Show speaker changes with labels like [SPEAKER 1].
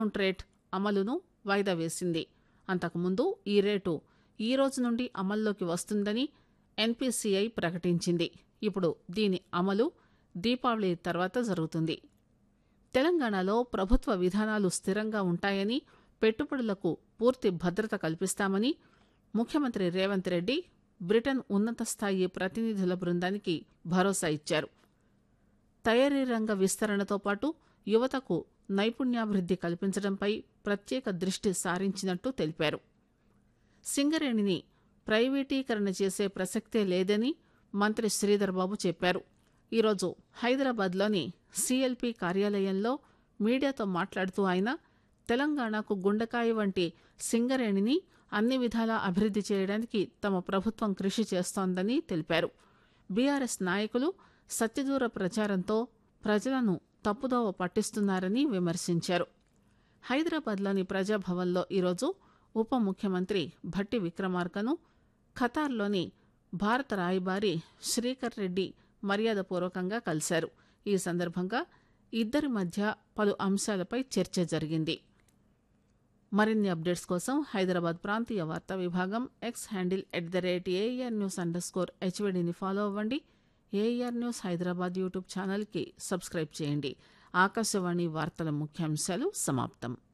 [SPEAKER 1] discount rate అమలును వాయిదా వేసింది అంతకుముందు ఈ రేటు ఈ రోజు నుండి అమల్లోకి వస్తుందని ఎన్పీసీఐ ప్రకటించింది ఇప్పుడు దీని అమలు దీపావళి తర్వాత జరుగుతుంది తెలంగాణలో ప్రభుత్వ విధానాలు స్థిరంగా ఉంటాయని పెట్టుబడులకు పూర్తి భద్రత కల్పిస్తామని ముఖ్యమంత్రి రేవంత్ రెడ్డి బ్రిటన్ ఉన్నత స్థాయి ప్రతినిధుల బృందానికి భరోసా ఇచ్చారు తయారీ రంగ విస్తరణతో పాటు యువతకు నైపుణ్యాభివృద్ది కల్పించడంపై ప్రత్యేక దృష్టి సారించినట్టు తెలిపారు సింగరేణిని ప్రైవేటీకరణ చేసే ప్రసక్తే లేదని మంత్రి శ్రీధర్బాబు చెప్పారు ఈరోజు హైదరాబాద్లోని సీఎల్పీ కార్యాలయంలో మీడియాతో మాట్లాడుతూ ఆయన తెలంగాణకు గుండెకాయ వంటి సింగరేణిని అన్ని విధాలా అభివృద్ది చేయడానికి తమ ప్రభుత్వం కృషి చేస్తోందని తెలిపారు బీఆర్ఎస్ నాయకులు సత్యదూర ప్రచారంతో ప్రజలను తప్పుదోవ పట్టిస్తున్నారని విమర్శించారు హైదరాబాద్లోని ప్రజాభవన్లో ఈరోజు ఉప ముఖ్యమంత్రి భట్టి విక్రమార్కను ఖతార్లోని భారత రాయబారి శ్రీకర్ రెడ్డి మర్యాదపూర్వకంగా కలిశారు ఈ సందర్భంగా ఇద్దరి మధ్య పలు అంశాలపై చర్చ జరిగింది మరిన్ని అప్డేట్స్ కోసం హైదరాబాద్ ప్రాంతీయ వార్తా విభాగం X handle at the rate AIR news under score హెచ్వీడీని ఫాలో అవ్వండి ఏఆర్ న్యూస్ హైదరాబాద్ యూట్యూబ్ ఛానల్కి సబ్స్క్రైబ్ చేయండి ఆకాశవాణి వార్తల ముఖ్యాంశాలు సమాప్తం